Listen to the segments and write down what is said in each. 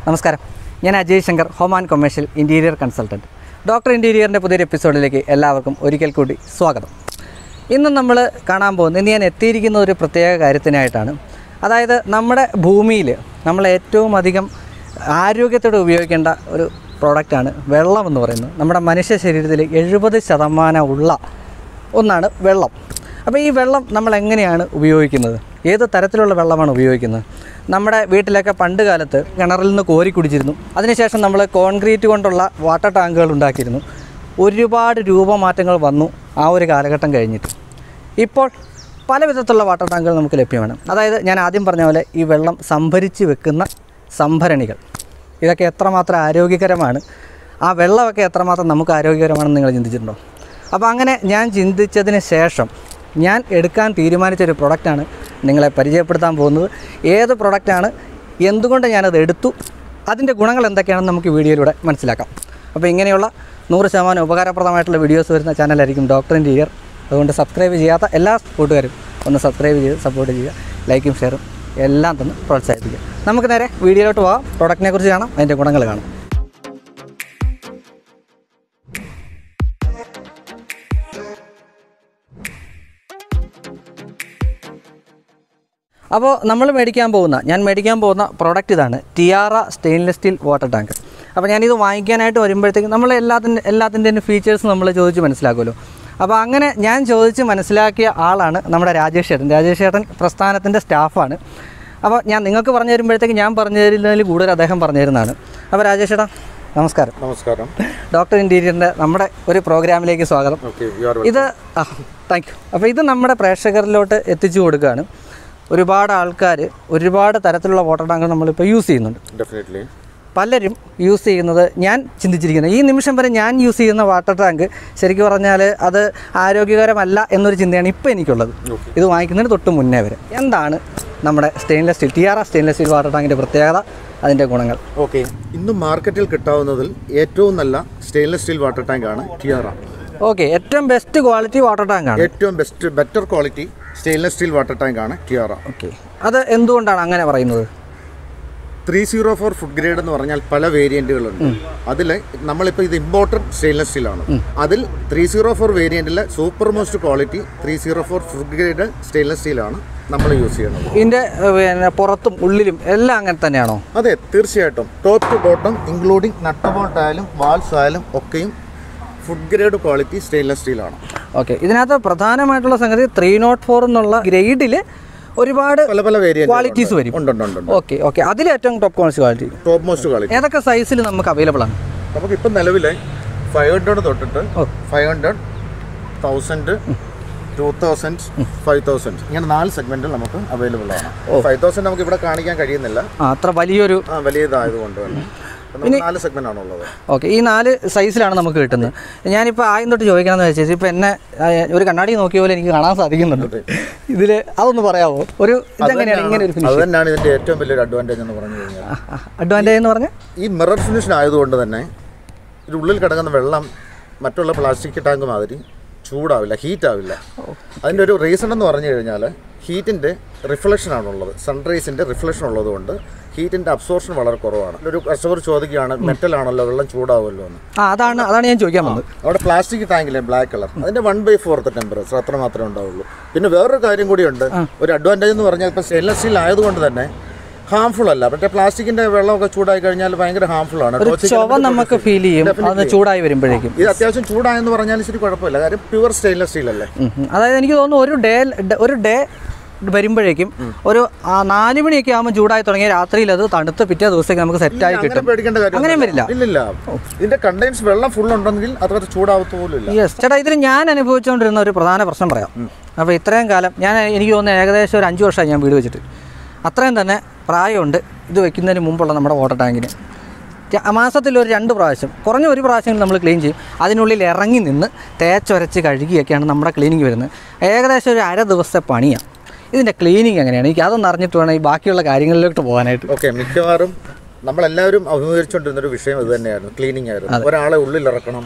നമസ്കാരം ഞാൻ Ajay Shankar home and commercial interior consultant doctor ഇൻറ്റീരിയറിൻ്റെ പുതിയൊരു എപ്പിസോഡിലേക്ക് എല്ലാവർക്കും ഒരിക്കൽ കൂടി സ്വാഗതം ഇന്ന് നമ്മൾ കാണാൻ പോകുന്നത് ഇന്ന് ഞാൻ എത്തിയിരിക്കുന്ന ഒരു പ്രത്യേക കാര്യത്തിനായിട്ടാണ് അതായത് നമ്മുടെ ഭൂമിയിൽ നമ്മൾ ഏറ്റവും അധികം ആരോഗ്യത്തോടെ ഉപയോഗിക്കേണ്ട ഒരു പ്രോഡക്റ്റാണ് വെള്ളം എന്ന് പറയുന്നത് നമ്മുടെ മനുഷ്യ ശരീരത്തിൽ എഴുപത് ശതമാനം ഉള്ള ഒന്നാണ് വെള്ളം അപ്പോൾ ഈ വെള്ളം നമ്മൾ എങ്ങനെയാണ് ഉപയോഗിക്കുന്നത് ഏത് തരത്തിലുള്ള വെള്ളമാണ് ഉപയോഗിക്കുന്നത് നമ്മുടെ വീട്ടിലൊക്കെ പണ്ട് കാലത്ത് കിണറിൽ നിന്ന് കോരി കുടിച്ചിരുന്നു അതിനുശേഷം നമ്മൾ കോൺക്രീറ്റ് കൊണ്ടുള്ള വാട്ടർ ടാങ്കുകൾ ഉണ്ടാക്കിയിരുന്നു ഒരുപാട് രൂപമാറ്റങ്ങൾ വന്നു ആ ഒരു കാലഘട്ടം കഴിഞ്ഞിട്ട് ഇപ്പോൾ പല വിധത്തിലുള്ള വാട്ടർ ടാങ്കുകൾ നമുക്ക് ലഭ്യമാണ് അതായത് ഞാൻ ആദ്യം പറഞ്ഞ പോലെ ഈ വെള്ളം സംഭരിച്ച് വെക്കുന്ന സംഭരണികൾ ഇതൊക്കെ എത്രമാത്രം ആരോഗ്യകരമാണ് ആ വെള്ളമൊക്കെ എത്രമാത്രം നമുക്ക് ആരോഗ്യകരമാണെന്ന് നിങ്ങൾ ചിന്തിച്ചിട്ടുണ്ടോ അപ്പോൾ അങ്ങനെ ഞാൻ ചിന്തിച്ചതിന് ശേഷം ഞാൻ എടുക്കാൻ തീരുമാനിച്ച ഒരു പ്രൊഡക്റ്റാണ് നിങ്ങളെ പരിചയപ്പെടുത്താൻ പോകുന്നത് ഏത് പ്രൊഡക്റ്റാണ് എന്തുകൊണ്ട് ഞാനത് എടുത്തു അതിൻ്റെ ഗുണങ്ങൾ എന്തൊക്കെയാണെന്ന് നമുക്ക് വീഡിയോയിലൂടെ മനസ്സിലാക്കാം അപ്പോൾ ഇങ്ങനെയുള്ള നൂറ് ശതമാനം ഉപകാരപ്രദമായിട്ടുള്ള വീഡിയോസ് വരുന്ന ചാനലായിരിക്കും ഡോക്ടർ ഇൻറ്റീരിയർ അതുകൊണ്ട് സബ്സ്ക്രൈബ് ചെയ്യാത്ത എല്ലാ കൂട്ടുകാരും ഒന്ന് സബ്സ്ക്രൈബ് ചെയ്ത് സപ്പോർട്ട് ചെയ്യുക ലൈക്കും ഷെയറും എല്ലാം തന്ന് പ്രോത്സാഹിപ്പിക്കുക നമുക്ക് നേരെ വീഡിയോയിലോട്ട് പോകാം പ്രോഡക്റ്റിനെ കുറിച്ച് കാണാം അതിൻ്റെ ഗുണങ്ങൾ കാണാം അപ്പോൾ നമ്മൾ മേടിക്കാൻ പോകുന്ന ഞാൻ മേടിക്കാൻ പോകുന്ന പ്രോഡക്റ്റ് ഇതാണ് Tiara stainless steel water tank അപ്പോൾ ഞാനിത് വാങ്ങിക്കാനായിട്ട് വരുമ്പോഴത്തേക്കും നമ്മൾ എല്ലാത്തിൻ്റെ എല്ലാത്തിൻ്റെയും ഫീച്ചേഴ്സ് നമ്മൾ ചോദിച്ച് മനസ്സിലാക്കുമല്ലോ അപ്പോൾ അങ്ങനെ ഞാൻ ചോദിച്ച് മനസ്സിലാക്കിയ ആളാണ് നമ്മുടെ രാജേഷ് ചേട്ടൻ രാജേഷ് ചേട്ടൻ പ്രസ്ഥാനത്തിൻ്റെ സ്റ്റാഫാണ് അപ്പോൾ ഞാൻ നിങ്ങൾക്ക് പറഞ്ഞു തരുമ്പോഴത്തേക്ക് ഞാൻ പറഞ്ഞു തരുന്നതിൽ കൂടുതൽ അദ്ദേഹം പറഞ്ഞു തരുന്നതാണ് അപ്പോൾ രാജേഷ് ചേട്ടാ നമസ്കാരം നമസ്കാരം ഡോക്ടർ ഇൻറ്റീരിയറിൻ്റെ നമ്മുടെ ഒരു പ്രോഗ്രാമിലേക്ക് സ്വാഗതം ഓക്കെ യു ആർ ഇത് ആ താങ്ക് യു അപ്പോൾ ഇത് നമ്മുടെ പ്രേക്ഷകരിലോട്ട് എത്തിച്ചു കൊടുക്കുകയാണ് ഒരുപാട് ആൾക്കാർ ഒരുപാട് തരത്തിലുള്ള വാട്ടർ ടാങ്ക് നമ്മളിപ്പോൾ യൂസ് ചെയ്യുന്നുണ്ട് ഡെഫിനറ്റ്ലി പലരും യൂസ് ചെയ്യുന്നത് ഞാൻ ചിന്തിച്ചിരിക്കുന്നത് ഈ നിമിഷം വരെ ഞാൻ യൂസ് ചെയ്യുന്ന വാട്ടർ ടാങ്ക് ശരിക്കും പറഞ്ഞാൽ അത് ആരോഗ്യകരമല്ല എന്നൊരു ചിന്തയാണ് ഇപ്പോൾ എനിക്കുള്ളത് Okay. ഇത് വാങ്ങിക്കുന്നതിന് തൊട്ട് മുന്നേ വരെ എന്താണ് നമ്മുടെ stainless steel T R stainless steel water ടാങ്കിൻ്റെ പ്രത്യേകത അതിൻ്റെ ഗുണങ്ങൾ ഓക്കെ ഇന്ന് മാർക്കറ്റിൽ കിട്ടാവുന്നതിൽ ഏറ്റവും നല്ല സ്റ്റെയിൻലെസ് സ്റ്റീൽ വാട്ടർ ടാങ്ക് ആണ് ടിയാറ ഓക്കെ ഏറ്റവും ബെസ്റ്റ് ക്വാളിറ്റി വാട്ടർ ടാങ്കാണ് ഏറ്റവും best better quality stainless steel water tank ആണ് ടിയാറ ഓക്കെ അത് എന്തുകൊണ്ടാണ് അങ്ങനെ പറയുന്നത് three zero four food grade എന്ന് പറഞ്ഞാൽ പല വേരിയന്റുകളുണ്ട് അതിൽ നമ്മളിപ്പോൾ ഇത് ഇമ്പോർട്ടഡ് സ്റ്റെയിൻലെസ് സ്റ്റീൽ ആണ് അതിൽ ത്രീ സീറോ ഫോർ വേരിയന്റിലെ super most quality three zero four food grade stainless steel ആണ് നമ്മൾ യൂസ് ചെയ്യുന്നത് ഇതിൻ്റെ ഏഹ്, പിന്നെ പുറത്തും ഉള്ളിലും എല്ലാം അങ്ങനെ തന്നെയാണോ അതെ തീർച്ചയായിട്ടും top to bottom including nut bolt ആയാലും വാൾസ് ആയാലും ഒക്കെയും food grade quality stainless steel ആണ് ഓക്കെ ഇതിനകത്ത് പ്രധാനമായിട്ടുള്ള സംഗതി ത്രീ നോട്ട് ഫോർ എന്നുള്ള ഗ്രേഡിൽ ഒരുപാട് പല പല വേരിയന്റ് ക്വാളിറ്റീസ് വരും ഉണ്ട് ഉണ്ട് ഉണ്ട് ഓക്കെ ഓക്കെ അതിൽ ഏറ്റവും top quality quality top most quality ഏതൊക്കെ സൈസിൽ നമുക്ക് അവൈലബിൾ ആണ് നമുക്ക് ഇപ്പം നിലവിലെ ഫൈവ് ഹൺഡ്രഡ് തൊട്ടിട്ട് ഓ. Five hundred thousand two thousand five thousand ഇങ്ങനെ നാല് സെഗ്മെന്റിൽ നമുക്ക് അവൈലബിൾ ആണ് ഫൈവ് തൗസൻഡ് നമുക്ക് ഇവിടെ കാണിക്കാൻ കഴിയുന്നില്ല ആ അത്ര വലിയൊരു ആ വലിയ ഇതായതുകൊണ്ട് തന്നെ അപ്പം നമുക്ക് നാല് സെഗ്മെന്റ് ആണുള്ളത് ഓക്കെ ഈ നാല് സൈസിലാണ് നമുക്ക് കിട്ടുന്നത് ഞാനിപ്പോൾ ആദ്യം തൊട്ട് ചോദിക്കണമെന്ന് വെച്ചാൽ ഇപ്പോൾ എന്നെ ആ, ഒരു കണ്ണാടി നോക്കിയ പോലെ എനിക്ക് കാണാൻ സാധിക്കുന്നുണ്ട് ഇതിൽ അതൊന്ന് പറയാമോ ഒരു ഇതെങ്ങനെയാണ് ഇങ്ങനെ ഒരു അത് ഫിനിഷ് തന്നെയാണ് ഇതിന്റെ ഏറ്റവും വലിയൊരു അഡ്വാൻറ്റേജ് എന്ന് പറഞ്ഞു കഴിഞ്ഞാൽ അഡ്വാൻറ്റേജ് എന്ന് പറഞ്ഞാൽ ഈ മിറർ ഫിനിഷൻ ആയതുകൊണ്ട് തന്നെ ഇതിനുള്ളിൽ കിടക്കുന്ന വെള്ളം മറ്റുള്ള പ്ലാസ്റ്റിക് ടാങ്ക് മാതിരി ചൂടാവില്ല ഹീറ്റ് ആവില്ല അതിൻ്റെ ഒരു റീസൺ എന്ന് പറഞ്ഞു കഴിഞ്ഞാൽ ഹീറ്റിൻ്റെ റിഫ്ലക്ഷൻ ആണുള്ളത് സൺറൈസിൻ്റെ റിഫ്ലക്ഷൻ ഉള്ളതുകൊണ്ട് ഹീറ്റിൻ്റെ അബ്സോർഷൻ വളരെ കുറവാണ് ഒരു കസ്റ്റമർ ചോദിക്കുകയാണ് മെറ്റൽ ആണല്ലോ വെള്ളം ചൂടാവുമല്ലോ എന്ന് ആ അതാണ് അതാണ് ഞാൻ ചോദിക്കാൻ വന്നത് അവിടെ പ്ലാസ്റ്റിക് ടാങ്കിലെ ബ്ലാക്ക് കളർ അതിന്റെ വൺ ബൈ ഫോർത്ത് ടെമ്പറേച്ചർ അത്ര മാത്രമേ ഉണ്ടാവുള്ളൂ പിന്നെ വേറൊരു കാര്യം കൂടിയുണ്ട് ഒരു അഡ്വാൻറ്റേജ് എന്ന് പറഞ്ഞാൽ ഇപ്പോൾ സ്റ്റെയിൻലെസ് സ്റ്റീൽ ആയതുകൊണ്ട് തന്നെ ഹാംഫുൾ അല്ല മറ്റേ പ്ലാസ്റ്റിക്കിന്റെ വെള്ളമൊക്കെ ചൂടായി കഴിഞ്ഞാൽ ഭയങ്കര ഹാംഫുൾ ആണ് ഒരു ടോക്സിക് ചുവ നമുക്ക് ഫീൽ ചെയ്യും അത് ചൂടായി വരുമ്പോഴേക്കും ഇത് അത്യാവശ്യം ചൂടായെന്ന് പറഞ്ഞാൽ ശരി കുഴപ്പമില്ല കാര്യം പ്യുവർ സ്റ്റെയിൻലെസ് സ്റ്റീൽ അല്ലേ ഉം ഉം. അതായത് എനിക്ക് തോന്നുന്നു ഒരു ഡേ ഒരു ഡേ വരുമ്പോഴേക്കും ഒരു ആ, നാല് മണിയൊക്കെ ആകുമ്പോൾ ചൂടായി തുടങ്ങിയ രാത്രിയിൽ അത് തണുത്ത് പിറ്റേ ദിവസത്തേക്ക് നമുക്ക് സെറ്റായി അങ്ങനെ കിട്ടും പേടിക്കേണ്ട കാര്യം അങ്ങനെയും വരില്ല ഇല്ലില്ല ഇതിന്റെ കണ്ടെയ്ൻസ് വെള്ളം ഫുൾ ഉണ്ടെങ്കിൽ അത്ര ചൂടാവത്ത പോലും ഇല്ല യെസ് ചേട്ടാ ഇതിൽ ഞാൻ അനുഭവിച്ചുകൊണ്ടിരുന്ന ഒരു പ്രധാന പ്രശ്നം പറയാം അപ്പോൾ ഇത്രയും കാലം ഞാൻ എനിക്ക് തോന്നുന്നു ഏകദേശം ഒരു അഞ്ച് വർഷമായി ഞാൻ വീട് വെച്ചിട്ട് അത്രയും തന്നെ പ്രായമുണ്ട് ഇത് വെക്കുന്നതിന് മുമ്പുള്ള നമ്മുടെ വാട്ടർ ടാങ്കിന് ര- മാസത്തിൽ ഒരു രണ്ട് പ്രാവശ്യം കുറഞ്ഞ ഒരു പ്രാവശ്യം നമ്മൾ ക്ലീൻ ചെയ്യും അതിനുള്ളിൽ ഇറങ്ങി നിന്ന് തേച്ചൊരച്ച് കഴുകിയൊക്കെയാണ് നമ്മുടെ ക്ലീനിങ് വരുന്നത് ഏകദേശം ഒരു അര ദിവസത്തെ പണിയാണ് ഇതിൻ്റെ ക്ലീനിങ് എങ്ങനെയാണ് എനിക്ക് അതൊന്ന് അറിഞ്ഞിട്ട് വേണം ഈ ബാക്കിയുള്ള കാര്യങ്ങളിലോട്ട് പോകാനായിട്ട് ഓക്കെ മിക്കവാറും നമ്മളെല്ലാവരും അഭിമുഖീകരിച്ചുകൊണ്ടിരുന്ന ഒരു വിഷയം ഇത് തന്നെയായിരുന്നു ക്ലീനിങ് ആയിരുന്നു ഒരാളെ ഉള്ളിൽ ഇറക്കണം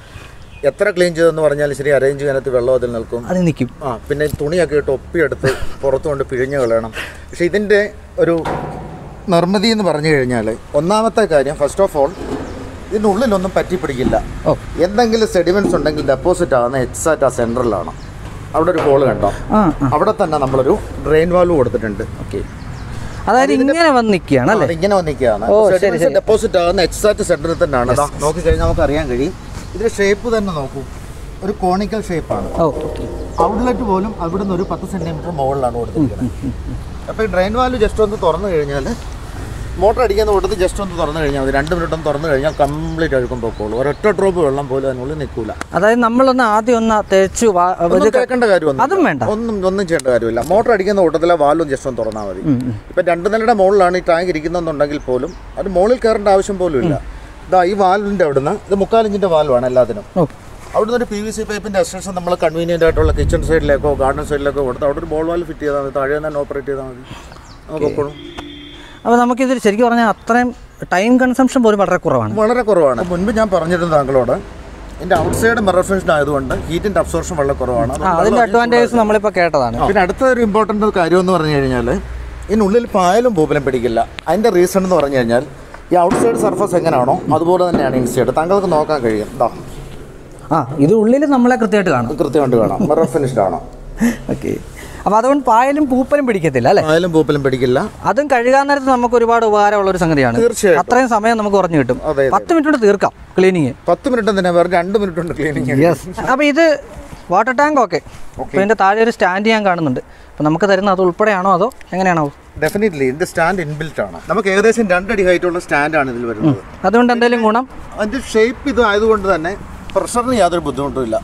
എത്ര ക്ലീൻ ചെയ്തെന്ന് പറഞ്ഞാൽ ശരി അറേഞ്ച് ചെയ്യാനത്ത് വെള്ളം അതിൽ നിൽക്കും അത് നിൽക്കും ആ പിന്നെ തുണിയൊക്കെ ഇട്ട് ഒപ്പിയെടുത്ത് പുറത്തു കൊണ്ട് പിഴിഞ്ഞ് കളയണം പക്ഷെ ഇതിൻ്റെ ഒരു നിർമ്മിതി എന്ന് പറഞ്ഞു കഴിഞ്ഞാൽ ഒന്നാമത്തെ കാര്യം ഫസ്റ്റ് ഓഫ് ഓൾ ഇതിനുള്ളിലൊന്നും പറ്റി പിടിക്കില്ല ഓ എന്തെങ്കിലും സെഡിമെന്റ്സ് ഉണ്ടെങ്കിൽ ഡെപ്പോസിറ്റ് ആവുന്ന എക്സാക്റ്റ് ആ സെൻറ്ററിലാണ് അവിടെ ഒരു ഹോൾ കണ്ടോ ആ ആ അവിടെ തന്നെ നമ്മളൊരു ഡ്രെയിൻ വാൽവ് കൊടുത്തിട്ടുണ്ട് ഓക്കെ അതായത് ഇങ്ങനെ വന്ന് നിൽക്കുകയാണ് അല്ലേ ഇങ്ങനെ വന്നിരിക്കുകയാണ് ഓ, ശരി, ശരി. ഡെപ്പോസിറ്റ് ആവുന്ന എക്സാക്ട് സെന്ററിൽ തന്നെയാണ് ദാ നോക്കി കഴിഞ്ഞാൽ നമുക്ക് അറിയാൻ കഴിയും ഇതിന്റെ ഷേപ്പ് തന്നെ നോക്കൂ ഒരു കോണിക്കൽ ഷേപ്പാണ് ഓ ഓക്കെ ഔട്ട്ലെറ്റ് പോലും അവിടുന്ന് ഒരു പത്ത് സെന്റിമീറ്റർ മുകളിലാണ് കൊടുത്തിരിക്കുന്നത് അപ്പോൾ ഈ ഡ്രെയിൻ വാൽവ് ജസ്റ്റ് ഒന്ന് തുറന്നു കഴിഞ്ഞാൽ മോട്ടർ അടിക്കുന്ന കൂട്ടത്തിൽ ജസ്റ്റ് ഒന്ന് തുറന്നു കഴിഞ്ഞാൽ മതി രണ്ട് മിനിറ്റ് ഒന്ന് തുറന്നു കഴിഞ്ഞാൽ കംപ്ലീറ്റ് അഴുക്കും പൊക്കോളൂ ഒരൊറ്റ ഡ്രോപ്പ് വെള്ളം പോലും അതിനുള്ളിൽ നിൽക്കൂല അതായത് നമ്മളൊന്ന് ആദ്യം ഒന്ന് തേച്ചു വാ- ഒന്നും ഇത് കേൾക്കേണ്ട കാര്യമൊന്നും അതും വേണ്ട ഒന്നും ഒന്നും ചെയ്യേണ്ട കാര്യമില്ല മോട്ടർ അടിക്കുന്ന കൂട്ടത്തിലെ വാൽവും ജസ്റ്റ് ഒന്ന് തുറന്നാൽ മതി ഉം, ഉം. ഇപ്പം രണ്ട് നിലയുടെ മുകളിലാണ് ഈ ടാങ്ക് ഇരിക്കുന്നതെന്നുണ്ടെങ്കിൽ പോലും അത് മുകളിൽ കയറേണ്ട ആവശ്യം പോലും ഇല്ല ഇതാ ഈ വാൽവിൻ്റെ അവിടുന്ന് ഇത് മുക്കാലിഞ്ചിൻ്റെ വാൽവാണ് എല്ലാത്തിനും ഓ അവിടുന്ന് ഒരു പി വി സി പൈപ്പിൻ്റെ എക്സ്റ്റൻഷൻ നമ്മൾ കൺവീനിയൻ്റ് ആയിട്ടുള്ള കിച്ചൺ സൈഡിലേക്കോ ഗാർഡൻ സൈഡിലേക്കോ കൊടുത്ത് അവിടെ ഒരു ബോൾ വാൽവ് ഫിറ്റ് ചെയ്താൽ മതി താഴെ തന്നെ ഓപ്പറേറ്റ് ചെയ്താൽ മതി നമുക്ക് എപ്പോഴും അപ്പോൾ നമുക്കിത് ശരിക്കും പറഞ്ഞാൽ അത്രയും ടൈം കൺസംഷൻ പോലും വളരെ കുറവാണ് വളരെ കുറവാണ് മുൻപ് ഞാൻ പറഞ്ഞിരുന്നു താങ്കളോട് എൻ്റെ ഔട്ട് സൈഡ് മിറർ ഫംഗ്ഷൻ ആയതുകൊണ്ട് ഹീറ്റിൻ്റെ അബ്സോർഷൻ വളരെ കുറവാണ് ആ അതുകൊണ്ട് അതിൻ്റെ അഡ്വാൻറ്റേജ് നമ്മളിപ്പോൾ കേട്ടതാണ് പിന്നെ അടുത്ത ഒരു ഇമ്പോർട്ടൻ്റ് കാര്യം എന്ന് പറഞ്ഞു കഴിഞ്ഞാൽ ഇതിനുള്ളിൽ പായലും പൂപ്പലും പിടിക്കില്ല അതിൻ്റെ റീസൺ എന്ന് പറഞ്ഞു കഴിഞ്ഞാൽ ഈ ഔട്ട് സൈഡ് സർഫസ് എങ്ങനെയാണോ അതുപോലെ തന്നെയാണ് ഇൻസൈഡ് താങ്കൾക്ക് നോക്കാൻ കഴിയും ഇതാ ആ ഇത് ഉള്ളിൽ നമ്മളെ കൃത്യമായിട്ട് കാണാം ഇത് കൃത്യമായിട്ട് കാണാം മിറർ ഫിനിഷ്ഡ് ആണ് ഓക്കെ അപ്പോൾ അതുകൊണ്ട് പായലും പൂപ്പലും പിടിക്കത്തില്ല അല്ലേ പായലും പൂപ്പലും പിടിക്കില്ല അതും കഴുകാൻ നേരത്ത് നമുക്ക് ഒരുപാട് ഉപകാരമുള്ള ഒരു സംഗതിയാണ് തീർച്ചയായിട്ടും. അത്രയും സമയം നമുക്ക് കുറഞ്ഞു കിട്ടും അതെ, അതെ. പത്ത് മിനിറ്റ് കൊണ്ട് തീർക്കാം ക്ലീനിങ് പത്ത് മിനിറ്റ് തന്നെ വേറെ രണ്ട് മിനിറ്റ് ഉണ്ട് ക്ലീനിങ് യെസ് അപ്പോൾ ഇത് വാട്ടർ ടാങ്ക് ഓക്കെ അപ്പോൾ ഇതിൻ്റെ താഴെ ഒരു സ്റ്റാൻഡ് ഞാൻ കാണുന്നുണ്ട് അപ്പോൾ നമുക്ക് തരുന്ന അത് ഉൾപ്പെടെയാണോ അതോ എങ്ങനെയാണോ ഡെഫിനറ്റ്ലി ഇതിന്റെ സ്റ്റാൻഡ് ഇൻബിൽറ്റ് ആണ് നമുക്ക് ഏകദേശം രണ്ടടി ഹൈറ്റ് ഉള്ള സ്റ്റാൻഡാണ് ഇതിൽ വരുന്നത് അതുകൊണ്ട് എന്തെങ്കിലും ഗുണം അതിന്റെ ഷേപ്പ് ഇത് ആയതുകൊണ്ട് തന്നെ പ്രഷറിന് യാതൊരു ബുദ്ധിമുട്ടും ഇല്ല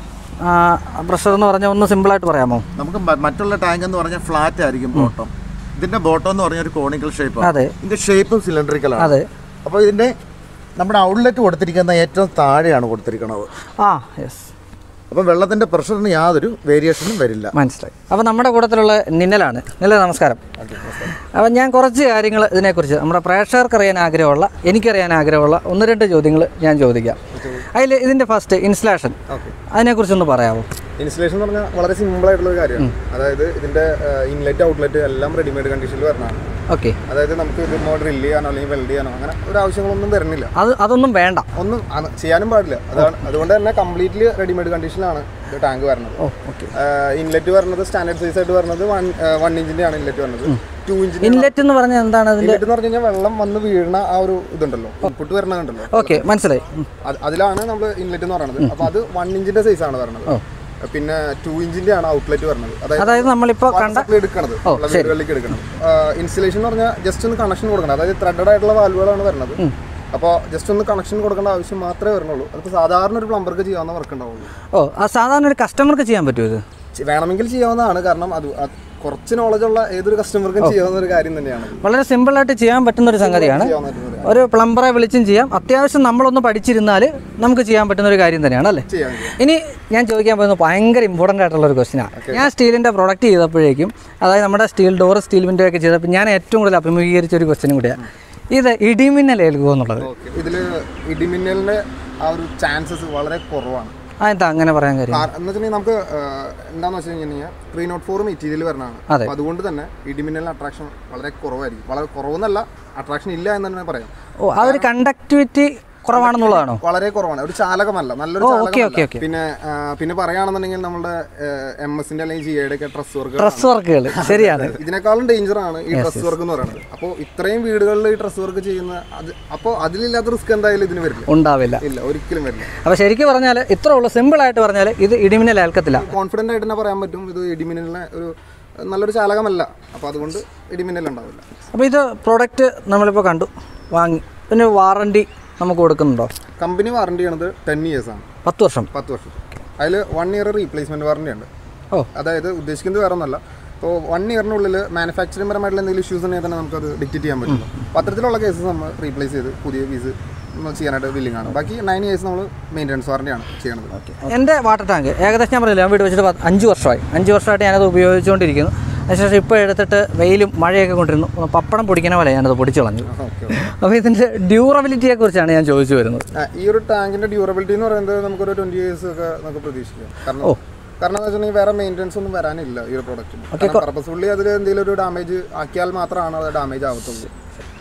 പ്രഷർ എന്ന് പറഞ്ഞാൽ ഒന്ന് സിമ്പിളായിട്ട് പറയാമോ നമുക്ക് മ- മറ്റുള്ള ടാങ്ക് എന്ന് പറഞ്ഞാൽ ഫ്ലാറ്റ് ആയിരിക്കും ബോട്ടം ഇതിന്റെ ബോട്ടം എന്ന് പറഞ്ഞ ഒരു കോണിക്കൽ ഷേപ്പ് അതെ ഇതിന്റെ ഷേപ്പും സിലിണ്ടറിക്കൽ ആണ് അതെ അപ്പോൾ ഇതിന്റെ നമ്മുടെ ഔട്ട്ലെറ്റ് കൊടുത്തിരിക്കുന്ന ഏറ്റവും താഴെയാണ് കൊടുത്തിരിക്കുന്നത് ആ യെസ് അപ്പം വെള്ളത്തിന്റെ പ്രഷറിന് യാതൊരു വേരിയേഷനും വരില്ല മനസ്സിലായി അപ്പോൾ നമ്മുടെ കൂട്ടത്തിലുള്ള നിന്നലാണ് നില നമസ്കാരം അപ്പം ഞാൻ കുറച്ച് കാര്യങ്ങൾ ഇതിനെക്കുറിച്ച് നമ്മുടെ പ്രേക്ഷകർക്ക് അറിയാൻ ആഗ്രഹമുള്ള എനിക്കറിയാൻ ആഗ്രഹമുള്ള ഒന്ന് രണ്ട് ചോദ്യങ്ങൾ ഞാൻ ചോദിക്കാം അതിൽ ഇതിൻ്റെ ഫസ്റ്റ് ഇൻസ്റ്റലേഷൻ ഓക്കെ അതിനെക്കുറിച്ചൊന്ന് പറയാമോ ഇൻസ്റ്റലേഷൻ എന്ന് പറഞ്ഞാൽ വളരെ സിമ്പിൾ ആയിട്ടുള്ള ഒരു കാര്യമാണ് അതായത് ഇതിന്റെ ഇൻലെറ്റ് ഔട്ട്ലെറ്റ് എല്ലാം റെഡിമെയ്ഡ് കണ്ടീഷനിൽ വരണതാണ് ഓക്കെ അതായത് നമുക്ക് ഇത് ഡ്രില്ല് ചെയ്യാനോ അല്ലെങ്കിൽ വെൽഡ് ചെയ്യാനോ അങ്ങനെ ഒരു ആവശ്യങ്ങളൊന്നും വരുന്നില്ല അത് അതൊന്നും വേണ്ട ഒന്നും അത് ചെയ്യാനും പാടില്ല അതാണ് അതുകൊണ്ട് തന്നെ കംപ്ലീറ്റ്ലി റെഡിമെയ്ഡ് കണ്ടീഷനിലാണ് ഇത് ടാങ്ക് വരുന്നത് ഓ ഓക്കെ ഇൻലെറ്റ് വരുന്നത് സ്റ്റാൻഡേർഡ് സൈസ് ആയിട്ട് വരുന്നത് വൺ വൺ ഇഞ്ചിന്റെ ആണ് ഇൻലെറ്റ് വരുന്നത് ടു ഇഞ്ചിന്റെ ഇൻലെറ്റ് എന്ന് പറഞ്ഞാൽ എന്താണ് അതിൻ്റെ ഇൻലെറ്റ് എന്ന് പറഞ്ഞു കഴിഞ്ഞാൽ വെള്ളം വന്ന് വീഴുന്ന ആ ഒരു ഇതുണ്ടല്ലോ ഇൻപുട്ട് വരണതുണ്ടല്ലോ ഓക്കെ മനസ്സിലായി ഉം. അത് അതിലാണ് നമ്മൾ ഇൻലെറ്റ് എന്ന് പറയുന്നത് അപ്പോൾ അത് വൺ ഇഞ്ചിന്റെ സൈസ് ആണ് വരുന്നത് പിന്നെ ടു ഇഞ്ചിന്റെ ആണ് ഔട്ട്ലെറ്റ് വരുന്നത് അതായത് അതായത് നമ്മളിപ്പോൾ കണ്ട സപ്ലൈ എടുക്കണത് ഉള്ള വീടുകളിലേക്ക് എടുക്കണം ഇൻസ്റ്റലേഷൻ എന്ന് പറഞ്ഞാൽ ജസ്റ്റ് ഒന്ന് കണക്ഷൻ കൊടുക്കണം അതായത് ത്രെഡഡ് ആയിട്ടുള്ള വാൽവുകളാണ് വരുന്നത് അപ്പോൾ ജസ്റ്റ് ഒന്ന് കണക്ഷൻ കൊടുക്കേണ്ട ആവശ്യം മാത്രമേ വരുന്നുള്ളൂ അതിപ്പോൾ സാധാരണ ഒരു പ്ലംബർക്ക് ചെയ്യാവുന്ന വർക്ക് ഉണ്ടാവുള്ളൂ ഓ ആ സാധാരണ ഒരു കസ്റ്റമർക്ക് ചെയ്യാൻ പറ്റുമോ ഇത് ചെ- വേണമെങ്കിൽ ചെയ്യാവുന്നതാണ് കാരണം അത് അത് കുറച്ച് നോളജ് ഉള്ള ഏതൊരു കസ്റ്റമർക്കും ചെയ്യാവുന്ന ഒരു കാര്യം തന്നെയാണ് വളരെ സിമ്പിളായിട്ട് ചെയ്യാൻ പറ്റുന്ന ഒരു സംഗതിയാണ് ചെയ്യാവുന്ന ഒരു കാര്യം. ഒരു പ്ലംബറെ വിളിച്ചും ചെയ്യാം അത്യാവശ്യം നമ്മളൊന്ന് പഠിച്ചിരുന്നാൽ നമുക്ക് ചെയ്യാൻ പറ്റുന്ന ഒരു കാര്യം തന്നെയാണ് അല്ലേ ചെയ്യാൻ ചെയ്യാം. ഇനി ഞാൻ ചോദിക്കാൻ പോകുന്നത് ഭയങ്കര ഇമ്പോർട്ടൻ്റ് ആയിട്ടുള്ള ഒരു ക്വസ്റ്റിനാണ് ഞാൻ സ്റ്റീലിൻ്റെ പ്രൊഡക്റ്റ് ചെയ്തപ്പോഴേക്കും അതായത് നമ്മുടെ സ്റ്റീൽ ഡോർ സ്റ്റീൽ വിൻഡോ ഒക്കെ ചെയ്തപ്പോൾ ഞാൻ ഏറ്റവും കൂടുതൽ അഭിമുഖീകരിച്ച ഒരു ക്വസ്റ്റ്യനും കൂടിയാണ് ഇത് ഇടിമിന്നൽ ഏൽക്കുമോ എന്നുള്ളത് ഓക്കെ ഇതിൽ ഇടിമിന്നലിന്റെ ആ ഒരു ചാൻസസ് വളരെ കുറവാണ് അതെന്താ അങ്ങനെ പറയാൻ കാര്യം കാര- എന്ന് വെച്ചിട്ടുണ്ടെങ്കിൽ നമുക്ക് ആഹ്, എന്താന്ന് വെച്ച് കഴിഞ്ഞാൽ ത്രീ നോട്ട് ഫോർ മെറ്റീരിയൽ വരണതാണ് അതെ. അപ്പോൾ അതുകൊണ്ട് തന്നെ ഇടിമിന്നലിന് അട്രാക്ഷൻ വളരെ കുറവായിരിക്കും വളരെ കുറവെന്നല്ല അട്രാക്ഷൻ ഇല്ല എന്ന് തന്നെ പറയാം ഓ ആ ഒരു കണ്ടക്ടിവിറ്റി കുറവാണെന്നുള്ളതാണോ വളരെ കുറവാണ് ഒരു ചാലകമല്ല നല്ലൊരു ഓ, ഓക്കെ, ഓക്കെ, ചാലകമല്ല ഓക്കെ. പിന്നെ ആഹ്, പിന്നെ പറയുകയാണെന്നുണ്ടെങ്കിൽ നമ്മുടെ എം എസിന്റെ അല്ലെങ്കിൽ ജി ഐയുടെ ഒക്കെ ഡ്രസ് വർക്ക് ഡ്രസ് വർക്കുകൾ ശരിയാണ് ഇതിനേക്കാളും ഡേഞ്ചർ ആണ് ഈ ഡ്രസ് വർക്ക് എന്ന് പറയുന്നത് അപ്പോൾ ഇത്രയും വീടുകളിൽ ഈ ഡ്രസ് വർക്ക് ചെയ്യുന്ന അത് അപ്പോൾ അതിലില്ലാത്ത റിസ്ക് എന്തായാലും ഇതിന് വരില്ല ഉണ്ടാവില്ല ഇല്ല ഒരിക്കലും വരില്ല അപ്പോൾ ശരിക്കും പറഞ്ഞാൽ ഇത്രേ ഉള്ളൂ സിമ്പിളായിട്ട് പറഞ്ഞാൽ ഇത് ഇടിമിന്നൽ ഏൽക്കത്തില്ല കോൺഫിഡൻ്റ് ആയിട്ട് തന്നെ പറയാൻ പറ്റും ഇത് ഇടിമിന്നലിനെ ഒരു നല്ലൊരു ചാലകമല്ല അപ്പോൾ അതുകൊണ്ട് ഇടിമിന്നൽ ഉണ്ടാവില്ല അപ്പോൾ ഇത് പ്രോഡക്റ്റ് നമ്മളിപ്പോൾ കണ്ടു വാങ്ങി പിന്നെ വാറണ്ടി നമുക്ക് കൊടുക്കുന്നുണ്ടോ കമ്പനി വാറണ്ടി ചെയ്യണത് ടെൻ ഇയേഴ്സ് ആണ് പത്ത് വർഷം പത്ത് വർഷം അതിൽ വൺ ഇയർ റീപ്ലേസ്മെൻറ്റ് വാറണ്ടി ഉണ്ട് ഓ അതായത് ഉദ്ദേശിക്കുന്നത് വേറെ ഒന്നല്ല ഇപ്പോൾ വൺ ഇയറിനുള്ളിൽ മാനുഫാക്ചറിംഗ് പരമായിട്ടുള്ള എന്തെങ്കിലും ഇഷ്യൂസ് ഉണ്ടെങ്കിൽ തന്നെ നമുക്കത് ഡിക്റ്റേറ്റ് ചെയ്യാൻ പറ്റും അപ്പോൾ അത്തരത്തിലുള്ള കേസസ് നമ്മൾ റീപ്ലേസ് ചെയ്ത് പുതിയ പീസ് ചെയ്യാനായിട്ട് വില്ലിംഗ് ആണ് ബാക്കി നയൻ ഇയേഴ്സ് നമ്മൾ മെയിൻ്റനൻസ് വാറണ്ടിയാണ് ചെയ്യണത് എൻ്റെ വാട്ടർ ടാങ്ക് ഏകദേശം ഞാൻ പറഞ്ഞില്ല ഞാൻ വീട് വെച്ചിട്ട് പത്ത്- അഞ്ച് വർഷമായി അഞ്ച് വർഷമായിട്ട് ഞാനത് ഉപയോഗിച്ചുകൊണ്ടിരിക്കുന്നു അതിനുശേഷം ഇപ്പോൾ എടുത്തിട്ട് വെയിലും മഴയൊക്കെ കൊണ്ടിരുന്നു ഒന്ന് പപ്പടം പൊടിക്കുന്ന പോലെ ഞാനത് പൊടിച്ചു കളഞ്ഞു ഓക്കെ അപ്പോൾ ഇതിൻ്റെ ഡ്യൂറബിലിറ്റിയെ കുറിച്ചാണ് ഞാൻ ചോദിച്ചു വരുന്നത് ഈ ഒരു ടാങ്കിന്റെ ഡ്യൂറബിലിറ്റി എന്ന് പറയുന്നത് നമുക്കൊരു ട്വന്റി ഇയേഴ്സ് ഒക്കെ നമുക്ക് പ്രതീക്ഷിക്കാം കാരണം കാരണം എന്ന് വെച്ചിട്ടുണ്ടെങ്കിൽ വേറെ മെയിൻ്റെനൻസ് ഒന്നും വരാനില്ല ഈ ഒരു പ്രോഡക്റ്റിന് പർപ്പസ്ഫുള്ളി അതിൽ എന്തെങ്കിലും ഒരു ഡാമേജ് ആക്കിയാൽ മാത്രമാണ് അത് ഡാമേജ് ആവത്തുള്ളൂ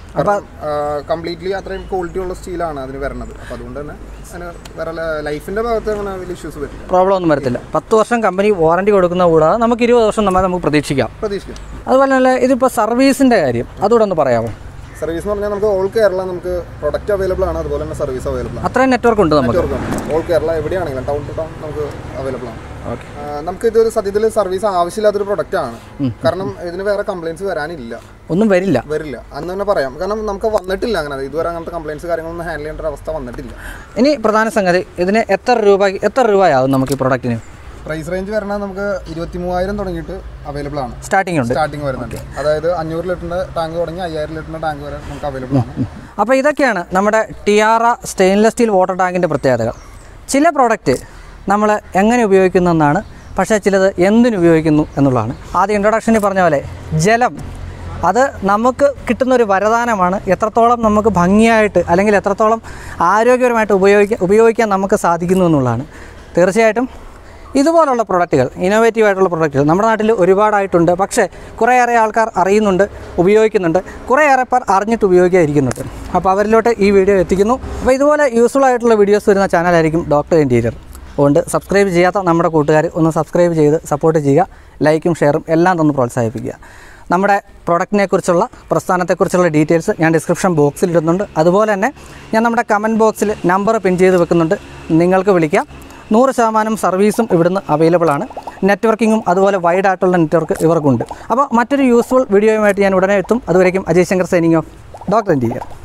കാരണം കംപ്ലീറ്റ്ലി അത്രയും ക്വാളിറ്റി ഉള്ള സ്റ്റീലാണ് അതിന് വരുന്നത് അപ്പോൾ അതുകൊണ്ട് തന്നെ അതിന് വേറെ ലൈഫിൻ്റെ ഭാഗത്ത് അങ്ങനെ വലിയ ഇഷ്യൂസ് വരില്ല പ്രോബ്ലം ഒന്നും വരത്തില്ല പത്ത് വർഷം കമ്പനി വാറണ്ടി കൊടുക്കുന്ന കൂടാതെ നമുക്ക് ഇരുപത് വർഷം നമ്മൾ നമുക്ക് പ്രതീക്ഷിക്കാം പ്രതീക്ഷിക്കും അതുപോലെ തന്നെ ഇതിപ്പോൾ സർവീസിൻ്റെ കാര്യം അതുകൂടെ ഒന്ന് പറയാമോ സർവീസ് എന്ന് പറഞ്ഞാൽ നമുക്ക് ഓൾ കേരള നമുക്ക് പ്രൊഡക്റ്റ് അവൈലബിൾ ആണ് അതുപോലെ തന്നെ സർവീസ് അവൈലബിൾ ആണ് അത്രയും നെറ്റ്വർക്ക് ഉണ്ട് നമുക്ക് ഓൾ കേരള എവിടെയാണെങ്കിലും ടൗൺ ടു ടൗൺ നമുക്ക് അവൈലബിൾ ആണ് ഓക്കെ ആ, നമുക്ക് ഇതൊരു സത്യത്തിൽ സർവീസ് ആവശ്യമില്ലാത്തൊരു പ്രൊഡക്റ്റ് ആണ് കാരണം ഇതിന് വേറെ കംപ്ലൈൻറ്റ്സ് വരാനില്ല ഒന്നും വരില്ല വരില്ല അന്ന് തന്നെ പറയാം കാരണം നമുക്ക് വന്നിട്ടില്ല അങ്ങനെ ഇതുവരെ അങ്ങനത്തെ കംപ്ലൈൻറ്റ്സ് കാര്യങ്ങളൊന്നും ഹാൻഡിൽ ചെയ്യേണ്ട ഒരു അവസ്ഥ വന്നിട്ടില്ല ഇനി പ്രധാന സംഗതി ഇതിന് എത്ര രൂപ എത്ര രൂപയാവും നമുക്ക് ഈ പ്രൊഡക്റ്റിന് പ്രൈസ് റേഞ്ച് വരണത് നമുക്ക് ഇരുപത്തി മൂവായിരം തുടങ്ങിയിട്ട് അവൈലബിൾ ആണ് സ്റ്റാർട്ടിംഗ് ഉണ്ട് സ്റ്റാർട്ടിങ് വരുന്നുണ്ട് അതായത് അഞ്ഞൂറ് ലിറ്ററിന്റെ ടാങ്ക് തുടങ്ങി അയ്യായിരം ലിറ്ററിന്റെ ടാങ്ക് വരെ നമുക്ക് അവൈലബിൾ ആണ് അപ്പോൾ ഇതൊക്കെയാണ് നമ്മുടെ ടിയാറ സ്റ്റെയിൻലെസ് സ്റ്റീൽ വാട്ടർ ടാങ്കിൻ്റെ പ്രത്യേകതകൾ ചില പ്രോഡക്റ്റ് നമ്മൾ എങ്ങനെ ഉപയോഗിക്കുന്നു എന്നാണ് പക്ഷേ ചിലത് എന്തിനു ഉപയോഗിക്കുന്നു എന്നുള്ളതാണ് ആദ്യം ഇൻട്രൊഡക്ഷനിൽ പറഞ്ഞ പോലെ ജലം അത് നമുക്ക് കിട്ടുന്ന ഒരു വരദാനമാണ് എത്രത്തോളം നമുക്ക് ഭംഗിയായിട്ട് അല്ലെങ്കിൽ എത്രത്തോളം ആരോഗ്യപരമായിട്ട് ഉപയോഗിക്കാൻ ഉപയോഗിക്കാൻ നമുക്ക് സാധിക്കുന്നു എന്നുള്ളതാണ് തീർച്ചയായിട്ടും ഇതുപോലുള്ള പ്രൊഡക്റ്റുകൾ ഇന്നോവേറ്റീവ് ആയിട്ടുള്ള പ്രൊഡക്റ്റുകൾ നമ്മുടെ നാട്ടിൽ ഒരുപാടായിട്ടുണ്ട് പക്ഷേ കുറേയേറെ ആൾക്കാർ അറിയുന്നുണ്ട് ഉപയോഗിക്കുന്നുണ്ട് കുറേയേറെ പേർ അറിഞ്ഞിട്ട് ഉപയോഗിക്കാതിരിക്കുന്നുണ്ട് അപ്പോൾ അവരിലോട്ട് ഈ വീഡിയോ എത്തിക്കുന്നു അപ്പോൾ ഇതുപോലെ യൂസ്ഫുൾ ആയിട്ടുള്ള വീഡിയോസ് വരുന്ന ചാനലായിരിക്കും ഡോക്ടർ ഇൻറ്റീരിയർ അതുകൊണ്ട് സബ്സ്ക്രൈബ് ചെയ്യാത്ത നമ്മുടെ കൂട്ടുകാർ ഒന്ന് സബ്സ്ക്രൈബ് ചെയ്ത് സപ്പോർട്ട് ചെയ്യുക ലൈക്കും ഷെയറും എല്ലാം തന്ന് പ്രോത്സാഹിപ്പിക്കുക നമ്മുടെ പ്രൊഡക്റ്റിനെ കുറിച്ചുള്ള പ്രസ്ഥാനത്തെക്കുറിച്ചുള്ള ഡീറ്റെയിൽസ് ഞാൻ ഡിസ്ക്രിപ്ഷൻ ബോക്സിൽ ഇടുന്നുണ്ട് അതുപോലെ തന്നെ ഞാൻ നമ്മുടെ കമൻറ്റ് ബോക്സിൽ നമ്പർ പിൻ ചെയ്ത് വെക്കുന്നുണ്ട് നിങ്ങൾക്ക് വിളിക്കാം നൂറ് ശതമാനം സർവീസും ഇവിടുന്ന് അവൈലബിൾ ആണ് നെറ്റ്വർക്കിങ്ങും അതുപോലെ വൈഡ് ആയിട്ടുള്ള നെറ്റ്വർക്ക് ഇവർക്കുണ്ട് അപ്പോൾ മറ്റൊരു യൂസ്ഫുൾ വീഡിയോയുമായിട്ട് ഞാൻ ഉടനെ എത്തും അതുവരേക്കും Ajay Shankar signing off doctor interior